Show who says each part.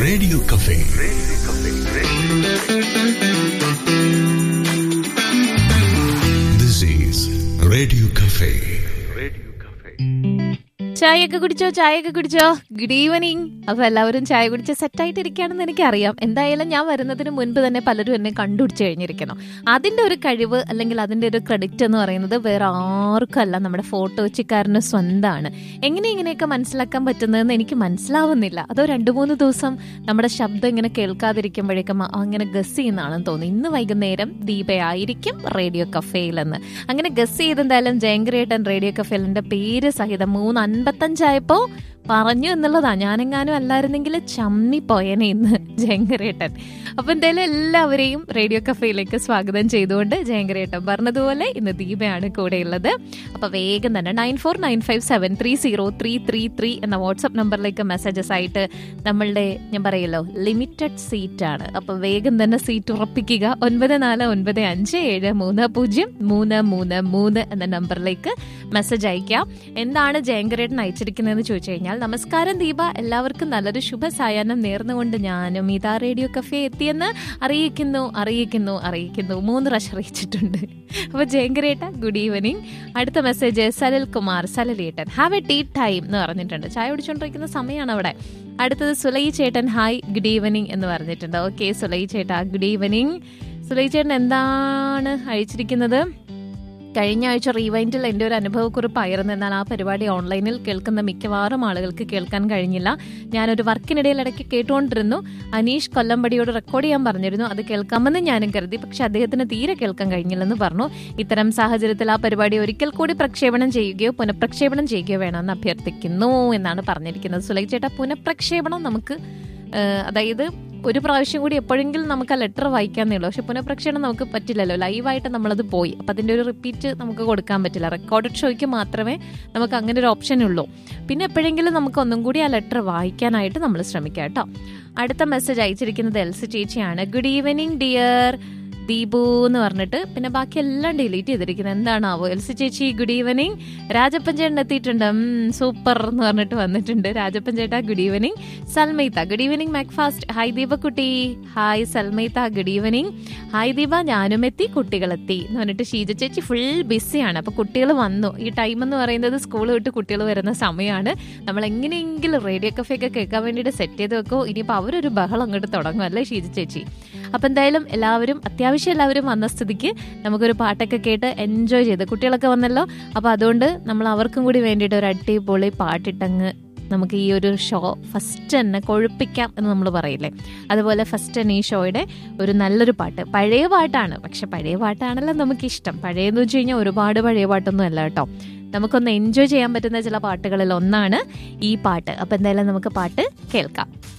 Speaker 1: radio cafe this is radio cafe
Speaker 2: ചായയൊക്കെ കുടിച്ചോ ചായയൊക്കെ കുടിച്ചോ ഗുഡ് ഈവനിങ് അപ്പൊ എല്ലാവരും ചായ കുടിച്ച് സെറ്റായിട്ട് ഇരിക്കുകയാണെന്ന് എനിക്കറിയാം എന്തായാലും ഞാൻ വരുന്നതിന് മുൻപ് തന്നെ പലരും എന്നെ കണ്ടുപിടിച്ച് കഴിഞ്ഞിരിക്കണം അതിന്റെ ഒരു കഴിവ് അല്ലെങ്കിൽ അതിന്റെ ഒരു ക്രെഡിറ്റ് എന്ന് പറയുന്നത് വേറെ ആർക്കല്ല നമ്മുടെ ഫോട്ടോ വെച്ചിക്കാരന് സ്വന്തമാണ് എങ്ങനെ ഇങ്ങനെയൊക്കെ മനസ്സിലാക്കാൻ പറ്റുന്നതെന്ന് എനിക്ക് മനസ്സിലാവുന്നില്ല അതോ രണ്ടു മൂന്ന് ദിവസം നമ്മുടെ ശബ്ദം ഇങ്ങനെ കേൾക്കാതിരിക്കുമ്പോഴേക്കും അങ്ങനെ ഗസ് ചെയ്യുന്നതാണെന്ന് തോന്നുന്നു ഇന്ന് വൈകുന്നേരം ദീപയായിരിക്കും റേഡിയോ കഫേയിലെന്ന് അങ്ങനെ ഗസ് ചെയ്തെന്തായാലും ജയങ്കരേട്ടൻ റേഡിയോ കഫേലിന്റെ പേര് സഹിതം മൂന്ന് അൻപത്തഞ്ചായപ്പോ പറഞ്ഞു എന്നുള്ളതാ ഞാനെങ്ങാനും അല്ലായിരുന്നെങ്കിൽ ചമ്മിപ്പോയനെ ഇന്ന് ജയങ്കരേട്ടൻ അപ്പൊ എന്തായാലും എല്ലാവരെയും റേഡിയോ കഫേയിലേക്ക് സ്വാഗതം ചെയ്തുകൊണ്ട് ജയങ്കരേട്ടൻ പറഞ്ഞതുപോലെ ഇന്ന് ദീപയാണ് കൂടെയുള്ളത് അപ്പൊ വേഗം തന്നെ nine four nine five seven three zero three three three എന്ന വാട്സ്ആപ്പ് നമ്പറിലേക്ക് മെസ്സേജസ് ആയിട്ട് നമ്മളുടെ ഞാൻ പറയല്ലോ ലിമിറ്റഡ് സീറ്റ് ആണ് അപ്പൊ വേഗം തന്നെ സീറ്റ് ഉറപ്പിക്കുക ഒൻപത് നാല് ഒൻപത് അഞ്ച് ഏഴ് മൂന്ന് പൂജ്യം മൂന്ന് മൂന്ന് മൂന്ന് എന്ന നമ്പറിലേക്ക് മെസ്സേജ് അയക്കാം എന്താണ് ജയങ്കരേട്ടൻ അയച്ചിരിക്കുന്നതെന്ന് ചോദിച്ചു കഴിഞ്ഞാൽ നമസ്കാരം ദീപ എല്ലാവർക്കും നല്ലൊരു ശുഭ സായാഹ്നം നേർന്നുകൊണ്ട് ഞാനും ഇതാ റേഡിയോ കഫേ എത്തിയെന്ന് അറിയിക്കുന്നു അറിയിക്കുന്നു അറിയിക്കുന്നു മൂന്ന് പ്രാവശ്യം അറിയിച്ചിട്ടുണ്ട് അപ്പൊ ജയങ്കരേട്ട ഗുഡ് ഈവനിങ് അടുത്ത മെസ്സേജ് സലൽ കുമാർ സലലേട്ടൻ ഹാവ് എ ടീ ടൈം എന്ന് പറഞ്ഞിട്ടുണ്ട് ചായ കുടിച്ചോണ്ടിരിക്കുന്ന സമയമാണ് അവിടെ അടുത്തത് സുലൈ ചേട്ടൻ ഹായ് ഗുഡ് ഈവനിങ് എന്ന് പറഞ്ഞിട്ടുണ്ട് ഓക്കെ സുലൈ ചേട്ടാ ഗുഡ് ഈവനിങ് സുലൈ ചേട്ടൻ എന്താണ് അയച്ചിരിക്കുന്നത് കഴിഞ്ഞ ആഴ്ച റീവൈൻഡിൽ എൻ്റെ ഒരു അനുഭവക്കുറിപ്പായിരുന്നു എന്നാൽ ആ പരിപാടി ഓൺലൈനിൽ കേൾക്കുന്ന മിക്കവാറും ആളുകൾക്ക് കേൾക്കാൻ കഴിഞ്ഞില്ല ഞാനൊരു വർക്കിനിടയിൽ ഇടയ്ക്ക് കേട്ടുകൊണ്ടിരുന്നു അനീഷ് കൊല്ലമ്പടിയോട് റെക്കോർഡ് ചെയ്യാൻ പറഞ്ഞിരുന്നു അത് കേൾക്കാമെന്ന് ഞാനും കരുതി പക്ഷെ അദ്ദേഹത്തിന് തീരെ കേൾക്കാൻ കഴിഞ്ഞില്ലെന്ന് പറഞ്ഞു ഇത്തരം സാഹചര്യത്തിൽ ആ പരിപാടി ഒരിക്കൽ കൂടി പ്രക്ഷേപണം ചെയ്യുകയോ പുനഃപ്രക്ഷേപണം ചെയ്യുകയോ വേണമെന്ന് അഭ്യർത്ഥിക്കുന്നു എന്നാണ് പറഞ്ഞിരിക്കുന്നത് സുലൈ ചേട്ടാ പുനഃപ്രക്ഷേപണം നമുക്ക് അതായത് ഒരു പ്രാവശ്യം കൂടി എപ്പോഴെങ്കിലും നമുക്ക് ആ ലെറ്റർ വായിക്കാന്നേ ഉള്ളൂ പക്ഷെ പുനഃപ്രക്ഷേപണം നമുക്ക് പറ്റില്ലല്ലോ ലൈവായിട്ട് നമ്മളത് പോയി അപ്പം അതിൻ്റെ ഒരു റിപ്പീറ്റ് നമുക്ക് കൊടുക്കാൻ പറ്റില്ല റെക്കോർഡഡ് ഷോയ്ക്ക് മാത്രമേ നമുക്ക് അങ്ങനെ ഒരു ഓപ്ഷൻ ഉള്ളൂ പിന്നെ എപ്പോഴെങ്കിലും നമുക്ക് ഒന്നും കൂടി ആ ലെറ്റർ വായിക്കാനായിട്ട് നമ്മൾ ശ്രമിക്കാം കേട്ടോ അടുത്ത മെസ്സേജ് അയച്ചിരിക്കുന്നത് എൽസി ചേച്ചിയാണ് ഗുഡ് ഈവനിങ് ഡിയർ ദീപു എന്ന് പറഞ്ഞിട്ട് പിന്നെ ബാക്കി എല്ലാം ഡിലീറ്റ് ചെയ്തിരിക്കുന്നത് എന്താണാവോ എൽസി ചേച്ചി ഗുഡ് ഈവനിങ് രാജപ്പൻ ചേട്ടൻ എത്തിയിട്ടുണ്ട് സൂപ്പർ എന്ന് പറഞ്ഞിട്ട് വന്നിട്ടുണ്ട് രാജപ്പൻ ചേട്ടാ ഗുഡ് ഈവനിങ് സൽമൈത്ത ഗുഡ് ഈവനിങ് മാക്ഫാസ്റ്റ് ഹായ് ദീപക്കുട്ടി ഹായ് സൽമൈത്ത ഗുഡ് ഈവനിങ് ഹായ് ദീപ ഞാനും എത്തി കുട്ടികളെത്തി എന്ന് പറഞ്ഞിട്ട് ഷീജ ചേച്ചി ഫുൾ ബിസിയാണ് അപ്പൊ കുട്ടികൾ വന്നു ഈ ടൈം എന്ന് പറയുന്നത് സ്കൂൾ വിട്ട് കുട്ടികൾ വരുന്ന സമയമാണ് നമ്മൾ എങ്ങനെയെങ്കിലും റേഡിയോ കഫേ ഒക്കെ കേൾക്കാൻ വേണ്ടിയിട്ട് സെറ്റ് ചെയ്ത് വെക്കോ ഇനിയിപ്പോൾ അവരൊരു ബഹളം അങ്ങോട്ട് തുടങ്ങും അല്ലേ ഷീജ ചേച്ചി അപ്പൊ എന്തായാലും എല്ലാവരും അത്യാവശ്യം എല്ലാവരും വന്ന സ്ഥിതിക്ക് നമുക്കൊരു പാട്ടൊക്കെ കേട്ട് എൻജോയ് ചെയ്ത് കുട്ടികളൊക്കെ വന്നല്ലോ അപ്പൊ അതുകൊണ്ട് നമ്മൾ അവർക്കും കൂടി വേണ്ടിയിട്ട് ഒരു അടിപൊളി പാട്ടിട്ടങ്ങ് നമുക്ക് ഈ ഒരു ഷോ ഫസ്റ്റ് തന്നെ കൊഴുപ്പിക്കാം എന്ന് നമ്മൾ പറയില്ലേ അതുപോലെ ഫസ്റ്റ് തന്നെ ഈ ഷോയുടെ ഒരു നല്ലൊരു പാട്ട് പഴയ പാട്ടാണ് പക്ഷെ പഴയ പാട്ടാണല്ലോ നമുക്കിഷ്ടം പഴയെന്ന് വെച്ച് കഴിഞ്ഞാൽ ഒരുപാട് പഴയ പാട്ടൊന്നും അല്ല കേട്ടോ നമുക്കൊന്ന് എൻജോയ് ചെയ്യാൻ പറ്റുന്ന ചില പാട്ടുകളിൽ ഒന്നാണ് ഈ പാട്ട് അപ്പം എന്തായാലും നമുക്ക് പാട്ട് കേൾക്കാം